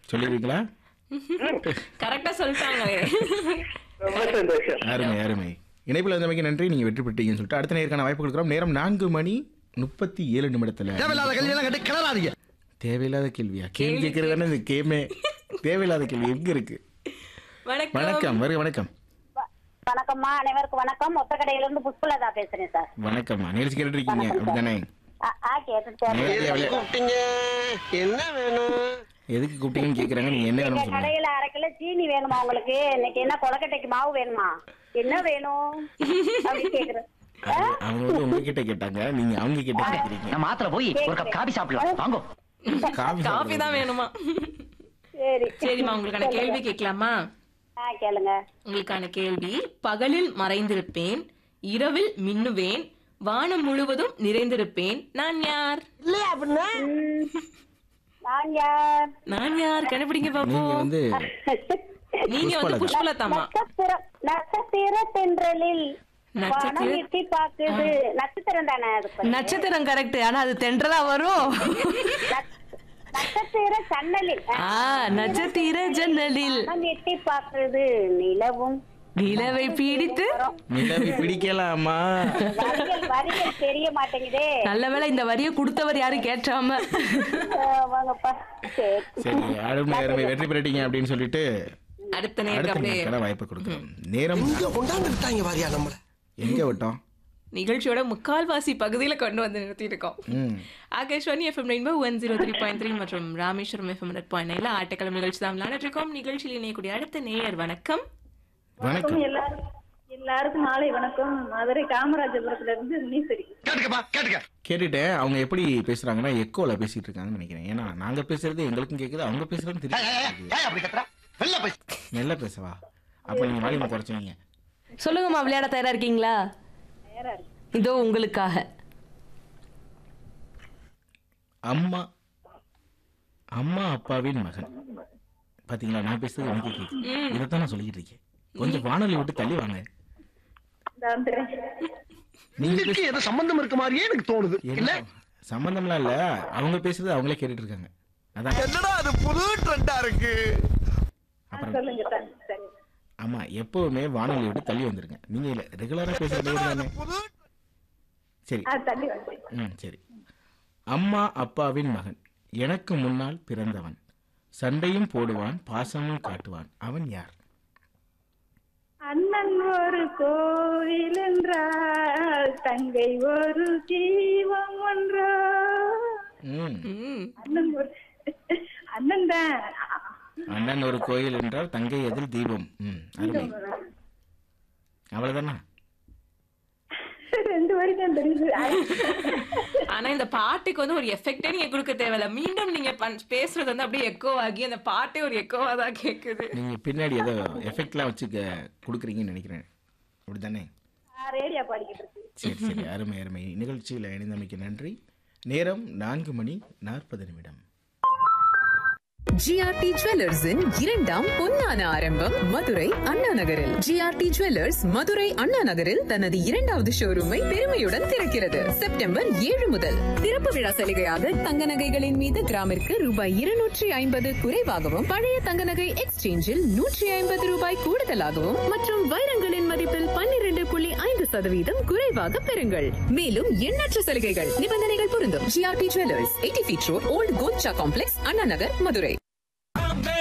சொல்லிடுவீங்களா கரெக்டா சொல்லிட்டாங்களே ரொம்ப சந்தோஷம் அருமை அருமை இணைப்பில் வந்தமைக்கு நன்றி நீங்க வெற்றி பெற்றீங்கன்னு சொல்லிட்டு அடுத்த நேருக்கான வாய்ப்பு கொடுக்குறோம் நேரம் நான்கு மணி முப்பத்தி ஏழு நிமிடத்துல தேவையில்லாத கல்வியெல்லாம் கட்டி கிளறாதீங்க தேவையில்லாத கேள்வியா கேள்வி கேட்கறது இந்த கேமே தேவையில்லாத கேள்வி எங்க இருக்கு வணக்கம் வணக்கம் வருக வணக்கம் வணக்கம்மா அனைவருக்கும் வணக்கம் மொத்த கடையில இருந்து புஷ்பலதா பேசுறேன் சார் வணக்கம்மா நிகழ்ச்சி கேட்டுட்டு இருக்கீங்க அப்படிதானே ஆ, ஆ கேட்டுட்டு நேரடியா விளை- கூப்பிட்டீங்க என்ன வேணும் எதுக்கு கூப்பிட்டீங்கன்னு கேக்குறாங்க நீங்க என்ன எங்க வேணும்னு சொல்லுங்க கடையில அரை கிலோ சீனி வேணுமா உங்களுக்கு இன்னைக்கு என்ன கொலக்கட்டைக்கு மாவு வேணுமா என்ன வேணும் அப்படி கேக்குறேன் அது- அவங்க வந்து உங்ககிட்ட கேட்டாங்க நீங்க அவங்க கிட்ட கேக்குறீங்க நம்ம ஆத்துல போய் ஒரு கப் காபி சாப்பிடலாம் வாங்கோ காபி காஃபி தான் வேணுமா சரி சரிம்மா உங்களுக்கான கேள்வி கேட்கலாமா ஆ கேளுங்க உங்களுக்கான கேள்வி பகலில் மறைந்திருப்பேன் இரவில் மின்னுவேன் வானம் முழுவதும் நிறைந்திருப்பேன் நான் யார் நான் யார் நான் யார் கண்டுபிடிங்க நீங்க பாப்போம் வந்து நீங்க வந்து புஷ்பலதாமா நட்சத்திரம் நட்சத்திர தென்றலில் நட்சத்திர- வானம் எட்டி பாக்குது நட்சத்திரம் தானே அது பேரு? நட்சத்திரம் கரெக்ட் ஆனா அது தென்றலா வரும் நட்ச- நட்சத்திர சன்னலில் ஆ நட்சத்திர ஜன்னலில் வானம் எட்டி பாக்குது நிலவும் நிலவை பீடித்து நிலவி பிடிக்கலாமா வரிகள் வரிகள் தெரிய மாட்டேங்குதே நல்ல வேளை இந்த வரியை கொடுத்தவர் யாரும் கேட்டாம வாங்கப்பா சரி சரி அருமை அருமை வெற்றி பெறட்டீங்க அப்படின்னு சொல்லிட்டு அடுத்த நேருக்கு அடுத்த அப்படியே நேரக்கான வாய்ப்பு கொடுக்குறோம் நேரம் இங்க கொண்டாந்து விட்டாங்க வாரியா நம்மள எங்க விட்டோம் நிகழ்ச்சியோட முக்கால்வாசி பகுதியில கொண்டு வந்து நிறுத்தி இருக்கோம் ம் Akashvani FM rainbow one zero three point three மற்றும் ராமேஸ்வரம் எஃப்எம் ஹண்ட்ரட் பாயிண்ட் நைன்ல ஆட்டக்கிழமை நிகழ்ச்சி தான் விளையாடிட்டு இருக்கோம் நிகழ்ச்சியில் இணையக்கூடிய அடுத்த நேயர் வணக்கம் வணக்கம் எல்லாருக்கும் எல்லாருக்கும் மாலை வணக்கம் மதுரை காமராஜபுரத்துல இருந்து முனீஸ்வரி கேட்டுக்கப்பா கேட்டுக்க கேட்டுட்டேன் அவங்க எப்படி பேசுறாங்கன்னா எக்கோல பேசிட்டு இருக்காங்கன்னு நினைக்கிறேன் ஏன்னா நாங்க பேசுறது எங்களுக்கும் கேக்குது அவங்க பேசுறது ஏய், ஏய், ஏய், தெரியும் ஏய் அப்படி கத்துற வெளில போய் நல்லா பேசவா அப்ப நீங்க வாலியம் குறைச்சுவீங்க சொல்லுங்கம்மா விளையாட தயாரா இருக்கீங்களா இதோ உங்களுக்காக அம்மா அம்மா அப்பாவின் மகன் பாத்தீங்களா நான் பேசுறது எனக்கு கேக்குது இதைத்தான் நான் சொல்லிக்கிட்டு இருக்கேன் கொஞ்சம் வானொலி விட்டு தள்ளி வாங்க நீங்க இதுக்கு ஏதோ சம்பந்தம் இருக்க மாதிரியே எனக்கு தோணுது இல்ல என்ன சம்பந்தம்லாம் இல்ல அவங்க பேசுறது அவங்களே கேட்டுட்டு இருக்காங்க அதான் என்னடா அது புது ட்ரெண்டா இருக்கு அப்புறம் சொல்லுங்க சார் சரி ஆமா எப்பவுமே வானொலி விட்டு தள்ளி வந்துருங்க நீங்க இல்ல ரெகுலரா பேசுறது தானே புது ஆ சரி தள்ளி வந்து ம் சரி அம்மா அப்பாவின் மகன் எனக்கு முன்னால் பிறந்தவன் சண்டையும் போடுவான் பாசமும் காட்டுவான் அவன் யார் அண்ணன் ஒரு கோவில் என்றால் தங்கை ஒரு ஜீவம் என்றால் ம் ம் அண்ணன் ஒரு அண்ணன் தான் அண்ணன் ஒரு கோயில் என்றால் தங்கை எதில் தீபம் ம் அருமை அவ்வளவுதானா ரெண்டு வரைக்கும் தான் தெரியுது ஆனா இந்த பாட்டுக்கு வந்து ஒரு எஃபெக்டே நீங்க கொடுக்க தேவையில்ல மீண்டும் நீங்க பண்- பேசுறது வந்து அப்படியே எக்கோ ஆகி அந்த பாட்டே ஒரு எக்கோவா தான் கேக்குது நீங்க பின்னாடி ஏதோ எஃபெக்ட்லாம் வச்சு க- கொடுக்குறீங்கன்னு நினைக்கிறேன் அப்படிதானே ரேடியா பாடிக்கிட்டு இருக்கு சரி சரி அருமை அருமை நிகழ்ச்சியில் இணைந்தமைக்கு நன்றி நேரம் நான்கு மணி நாற்பது நிமிடம் ஜிஆர்டி ஜுவல்லர்ஸின் இரண்டாம் பொன்னான ஆரம்பம் மதுரை அண்ணா நகரில் ஜிஆர்டி ஜுவல்லர்ஸ் மதுரை அண்ணா நகரில் தனது இரண்டாவது ஷோரூமை பெருமையுடன் திறக்கிறது செப்டம்பர் ஏழு முதல் திறப்பு விழா சலுகையாக தங்க நகைகளின் மீது கிராமிற்கு ரூபாய் இருநூற்றி ஐம்பது குறைவாகவும் பழைய தங்க நகை எக்ஸ்சேஞ்சில் நூற்றி ஐம்பது ரூபாய் கூடுதலாகவும் மற்றும் வைரங்களின் மதிப்பில் பன்னிரண்டு புள்ளி ஐந்து சதவீதம் குறைவாக பெறுங்கள் மேலும் எண்ணற்ற சலுகைகள் நிபந்தனைகள் பொருந்தும் GRT jewellers eighty feet road old கோச்சா காம்ப்ளெக்ஸ் அண்ணா நகர் மதுரை